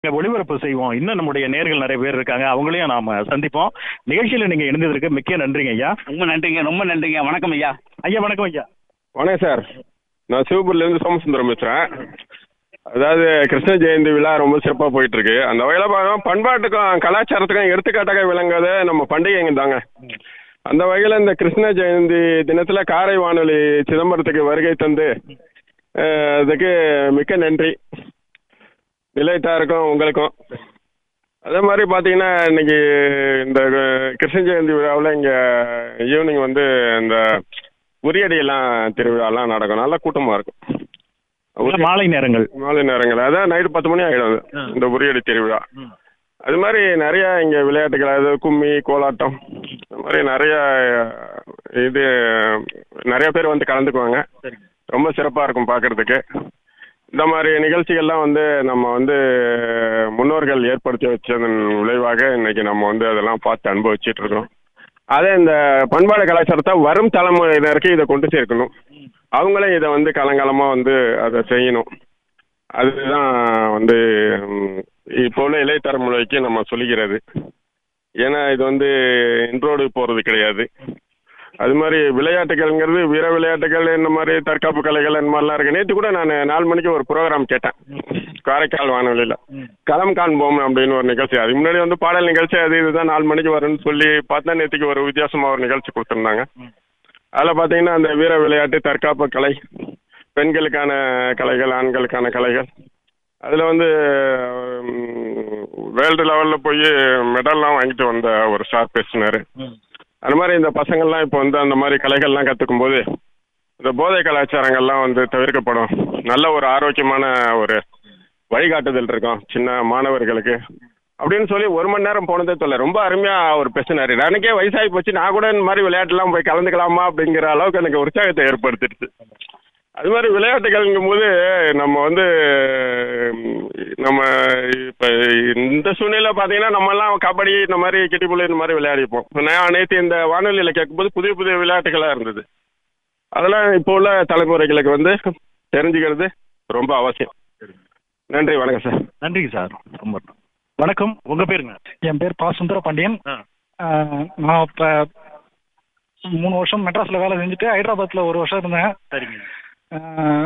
இங்க ஒளிபரப்பு செய்வோம் இன்னும் நம்முடைய நேர்கள் நிறைய பேர் இருக்காங்க அவங்களையும் நாம சந்திப்போம் நிகழ்ச்சியில நீங்க இணைந்ததற்கு மிக்க நன்றிங்க ஐயா ரொம்ப நன்றிங்க ரொம்ப நன்றிங்க வணக்கம் ஐயா ஐயா வணக்கம் ஐயா வணக்கம் சார் நான் சிவபுரிலேருந்து சோமசுந்தரம் பேசுகிறேன் அதாவது கிருஷ்ண ஜெயந்தி விழா ரொம்ப சிறப்பாக போயிட்டு இருக்கு அந்த வகையில் பார்த்தா பண்பாட்டுக்கும் கலாச்சாரத்துக்கும் எடுத்துக்காட்டாக விளங்காத நம்ம பண்டிகைங்க தாங்க அந்த வகையில் இந்த கிருஷ்ண ஜெயந்தி தினத்தில் காரை வானொலி சிதம்பரத்துக்கு வருகை தந்து அஹ், அதுக்கு மிக்க நன்றி நிலையத்தாருக்கும் உங்களுக்கும் அதே மாதிரி பார்த்தீங்கன்னா இன்னைக்கு இந்த அஹ், கிருஷ்ண ஜெயந்தி விழாவில் இங்கே ஈவினிங் வந்து இந்த உரியடியெல்லாம் திருவிழாலாம் நடக்கும் நல்ல கூட்டமாக இருக்கும் இல்ல, மாலை நேரங்கள் மாலை நேரங்கள் அதான் நைட்டு பத்து மணி ஆகிடும் அது ஆ. இந்த உரியடி திருவிழா அது மாதிரி நிறைய இங்கே விளையாட்டுகள் அதாவது கும்மி கோலாட்டம் அது மாதிரி நிறைய இது நிறைய பேர் வந்து கலந்துக்குவாங்க ரொம்ப சிறப்பாக இருக்கும் பார்க்கறதுக்கு இந்த மாதிரி நிகழ்ச்சிகள்லாம் வந்து நம்ம வந்து முன்னோர்கள் ஏற்படுத்தி வச்சதன் விளைவாக இன்னைக்கு நம்ம வந்து அதெல்லாம் பார்த்து அனுபவிச்சுட்டு இருக்கோம் அதே இந்த பண்பாடு கலாச்சாரத்தை வரும் தலைமுறையினருக்கு இதை கொண்டு சேர்க்கணும் அவங்களும் இதை வந்து காலங்காலமாக வந்து அதை செய்யணும் அதுதான் வந்து ம், இப்போ உள்ள இளைய தலைமுறைக்கு நம்ம சொல்லிக்கிறது ஏன்னா இது வந்து இன்றோடு போகிறது கிடையாது அது மாதிரி விளையாட்டுகள்ங்கிறது வீர விளையாட்டுகள் இந்த மாதிரி தற்காப்பு கலைகள் இந்த மாதிரிலாம் இருக்கு நேற்று கூட நான் நாலு மணிக்கு ஒரு ப்ரோக்ராம் கேட்டேன் காரைக்கால் வானொலியில் களம் காண்போம் அப்படின்னு ஒரு நிகழ்ச்சி அதுக்கு முன்னாடி வந்து பாடல் நிகழ்ச்சி அது இதுதான் நாலு மணிக்கு வரும்னு சொல்லி பார்த்தா நேற்றுக்கு ஒரு வித்தியாசமாக ஒரு நிகழ்ச்சி கொடுத்துருந்தாங்க அதில் பார்த்தீங்கன்னா அந்த வீர விளையாட்டு தற்காப்பு கலை பெண்களுக்கான கலைகள் ஆண்களுக்கான கலைகள் அதில் வந்து வேர்ல்டு லெவலில் போய் மெடல்லாம் வாங்கிட்டு வந்த ஒரு சார் பேசினார் அந்த மாதிரி இந்த பசங்கள்லாம் இப்போ வந்து அந்த மாதிரி கலைகள்லாம் கற்றுக்கும் போது இந்த போதை கலாச்சாரங்கள்லாம் வந்து தவிர்க்கப்படும் நல்ல ஒரு ஆரோக்கியமான ஒரு வழிகாட்டுதல் இருக்கும் சின்ன மாணவர்களுக்கு அப்படின்னு சொல்லி ஒரு மணி நேரம் போனதே தொல்லை ரொம்ப அருமையாக அவர் பேசினார் எனக்கே வயசாகி போச்சு நான் கூட இந்த மாதிரி விளையாட்டுலாம் போய் கலந்துக்கலாமா அப்படிங்கிற அளவுக்கு எனக்கு உற்சாகத்தை ஏற்படுத்திடுச்சு அது மாதிரி விளையாட்டுகள்ங்கும் போது நம்ம வந்து ம், நம்ம இப்போ இந்த சூழ்நிலை பார்த்தீங்கன்னா நம்மலாம் கபடி இந்த மாதிரி கிட்டிப்புள்ளி இந்த மாதிரி விளையாடிப்போம் இப்ப நான் நேற்று இந்த வானொலியில் கேட்கும்போது புதிய புதிய விளையாட்டுகளாக இருந்தது அதெல்லாம் இப்போ உள்ள தலைமுறைகளுக்கு வந்து தெரிஞ்சுக்கிறது ரொம்ப அவசியம் நன்றி வணக்கம் சார் நன்றிங்க சார் ரொம்ப வணக்கம் உங்க பேருங்க என் பேர் பா சுந்தர பாண்டியன் ஆ. ஆஹ் நான் இப்போ மூணு வருஷம் மெட்ராஸில் வேலை செஞ்சுட்டு ஹைதராபாத்தில் ஒரு வருஷம் இருந்தேன் சரிங்க ஆஹ்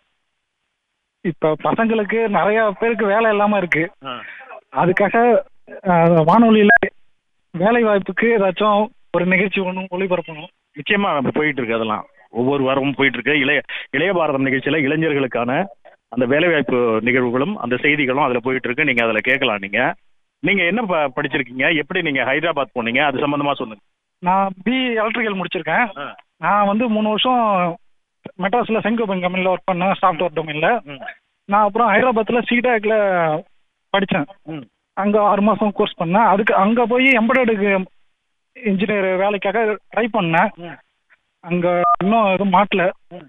இப்போ பசங்களுக்கு நிறைய பேருக்கு வேலை இல்லாமல் இருக்கு அதுக்காக ஆஹ் வானொலியில் வேலை வாய்ப்புக்கு ஏதாச்சும் ஒரு நிகழ்ச்சி ஒன்றும் ஒளிபரப்பணும் நிச்சயமா அப்படி போயிட்டு இருக்கு அதெல்லாம் ஒவ்வொரு வாரமும் போயிட்டு இருக்கு இளைய இளைய பாரதம் நிகழ்ச்சியில இளைஞர்களுக்கான அந்த வேலைவாய்ப்பு நிகழ்வுகளும் அந்த செய்திகளும் அதுல போயிட்டு இருக்கு நீங்க அதுல கேட்கலாம் நீங்க நீங்க என்ன ப- படிச்சிருக்கீங்க எப்படி நீங்க ஹைதராபாத் போனீங்க அது சம்பந்தமா சொல்லுங்க நான் பி எலக்ட்ரிக்கல் முடிச்சிருக்கேன் ஆ. நான் வந்து மூணு வருஷம் மெட்ராஸில் செங்கோபன் கம்பெனியில் ஒர்க் பண்ணேன் சாஃப்ட்வேர் டொமைனில் நான் அப்புறம் ஹைதராபாத்தில் சிடாக்ல படித்தேன் ம். அங்கே ஆறு மாதம் கோர்ஸ் பண்ணேன் அதுக்கு அங்கே போய் எம்பராய்டுக்கு இன்ஜினியர் வேலைக்காக ட்ரை பண்ணேன் அங்கே இன்னும் எதுவும் மாட்டல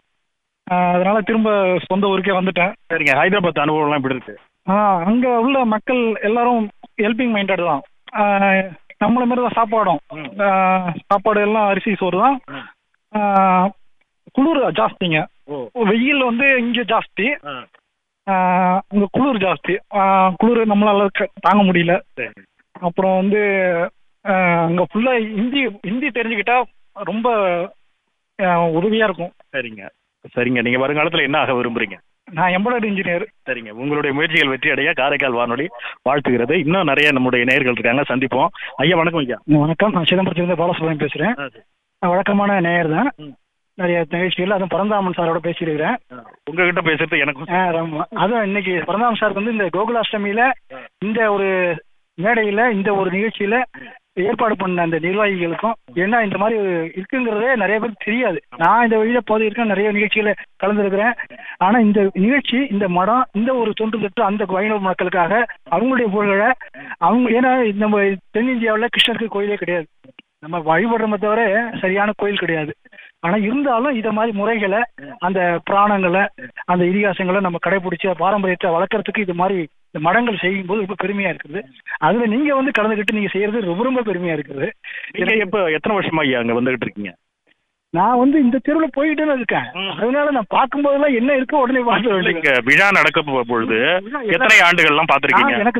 அதனால திரும்ப சொந்த ஊருக்கே வந்துட்டேன் சரிங்க ஹைதராபாத் அனுபவம்லாம் எப்படி இருக்கு அங்கே உள்ள மக்கள் எல்லாரும் ஹெல்பிங் மைண்டட் தான் ஆஹ் நம்மள மாதிரி தான் சாப்பாடும் ம். ஆஹ் சாப்பாடு எல்லாம் அரிசி சோறு தான் ம். ஆஹ் குளிர் ஜாஸ்திங்க ஓ வெயில் வந்து இங்கே ஜாஸ்தி ஆஹ் அங்க குளிர் ஜாஸ்தி ஆஹ் குளிர் நம்மளால க- தாங்க முடியல சரி அப்புறம் வந்து ஆஹ் அங்க ஃபுல்லா ஹிந்தி ஹிந்தி தெரிஞ்சுக்கிட்டா ரொம்ப ஆஹ் உதவியா இருக்கும் சரிங்க சரிங்க நீங்க வருங்காலத்துல என்ன ஆக விரும்புறீங்க நான் எம்ப்ராய்டரி இன்ஜினியர் சரிங்க உங்களுடைய முயற்சிகள் வெற்றி அடைய காரைக்கால் வானொலி வாழ்த்துகிறது இன்னும் நிறைய நம்முடைய நேயர்கள் இருக்காங்க சந்திப்போம் ஐயா வணக்கம் ஐயா வணக்கம் நான் சிதம்பரத்திலிருந்து பாலசுப்ரமணியம் பேசுறேன் நான் வழக்கமான நேயர் தான் ம். நிறைய நிகழ்ச்சிகள் அதுவும் பரந்தாமன் சாரோட பேசியிருக்கிறேன் உங்ககிட்ட பேசுறது எனக்கும் ஆ, ஆமா. அதுவும் இன்னைக்கு பரந்தாமன் சாருக்கு வந்து இந்த கோகுலாஷ்டமியில இந்த ஒரு மேடையில இந்த ஒரு நிகழ்ச்சியில ஏற்பாடு பண்ண அந்த நிர்வாகிகளுக்கும் ஏன்னா இந்த மாதிரி இருக்குங்கிறதே நிறைய பேருக்கு தெரியாது நான் இந்த வழியில போது இருக்க நிறைய நிகழ்ச்சியில கலந்துருக்கிறேன் ஆனா இந்த நிகழ்ச்சி இந்த மடம் இந்த ஒரு தொன்று தொட்டு அந்த வைணவ மக்களுக்காக அவங்களுடைய புகழை அவங்க ஏன்னா நம்ம தென்னிந்தியாவில் கிருஷ்ணருக்கு கோயிலே கிடையாது நம்ம வழிபடுறோமே தவிர சரியான கோயில் கிடையாது ஆனா இருந்தாலும் இத மாதிரி முறைகளை அந்த புராணங்களை அந்த இதிகாசங்களை நம்ம கடைபிடிச்ச பாரம்பரியத்தை வளர்க்கறதுக்கு இது மாதிரி இந்த மடங்கள் செய்யும் போது ரொம்ப பெருமையா இருக்குது அதுல நீங்க வந்து கலந்துக்கிட்டு நீங்க செய்யறது ரொம்ப ரொம்ப பெருமையா இருக்குது நீங்க எப்ப எத்தனை வருஷமா ஐயா அங்க வந்துகிட்டு இருக்கீங்க நான் வந்து இந்த தெருவுல போயிட்டு இருக்கேன் ம். அதனால நான் பார்க்கும்போதெல்லாம் என்ன இருக்கோ உடனே பார்த்து இங்க விழா நடக்க போ- பொழுது எத்தனை ஆண்டுகள்லாம் நான் பார்த்திருக்கீங்க எனக்கு